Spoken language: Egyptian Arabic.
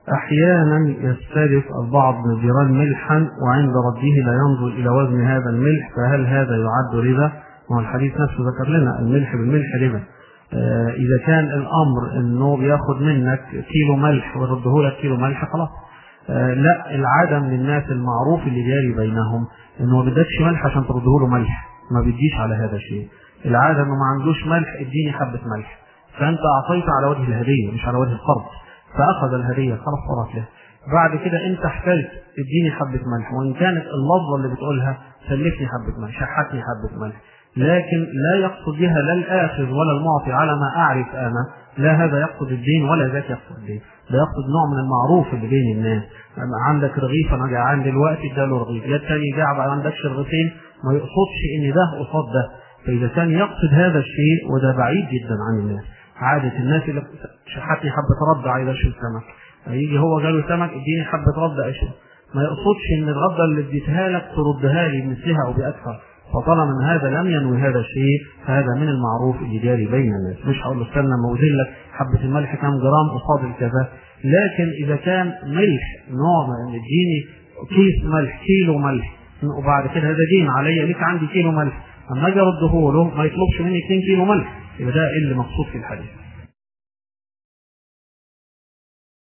أحيانا يستلف البعض من الجيران ملحا وعند رده لا ينظر إلى وزن هذا الملح فهل هذا يعد ربا؟ ما هو الحديث نفسه ذكر لنا الملح بالملح ربا. آه إذا كان الأمر إنه بياخد منك كيلو ملح ويرده لك كيلو ملح خلاص. آه لا العادة من الناس المعروف اللي جاري بينهم إنه ما بدكش ملح عشان ترده له ملح. ما بيديش على هذا الشيء. العادة إنه ما عندوش ملح اديني حبة ملح. فأنت أعطيت على وجه الهدية مش على وجه الفرض. فأخذ الهدية خلاص صارت له بعد كده أنت احتلت اديني حبة ملح وإن كانت اللفظة اللي بتقولها سلفني حبة ملح شحتني حبة ملح لكن لا يقصد بها لا الآخذ ولا المعطي على ما أعرف أنا لا هذا يقصد الدين ولا ذاك يقصد الدين ده يقصد نوع من المعروف اللي بين الناس عندك رغيف أنا جعان دلوقتي اداله رغيف يا التاني جاع ما عندكش رغيفين ما يقصدش إن ده قصاد ده فإذا كان يقصد هذا الشيء وده بعيد جدا عن الناس عادة الناس اللي شحتني حبة رد عايز اشوف سمك هيجي هو جاله سمك اديني حبة رد اشوف ما يقصدش ان الردة اللي اديتها لك تردها لي بمثلها او باكثر فطالما ان هذا لم ينوي هذا الشيء فهذا من المعروف اللي جاري بين الناس مش هقول له استنى ما اوزن لك حبة الملح كام جرام قصاد الكذا لكن اذا كان ملح نوع من اديني كيس ملح كيلو ملح وبعد كده هذا دين عليا ليك عندي كيلو ملح اما اجي ارده له ما يطلبش مني 2 كيلو ملح يبقى ده اللي مقصود في الحديث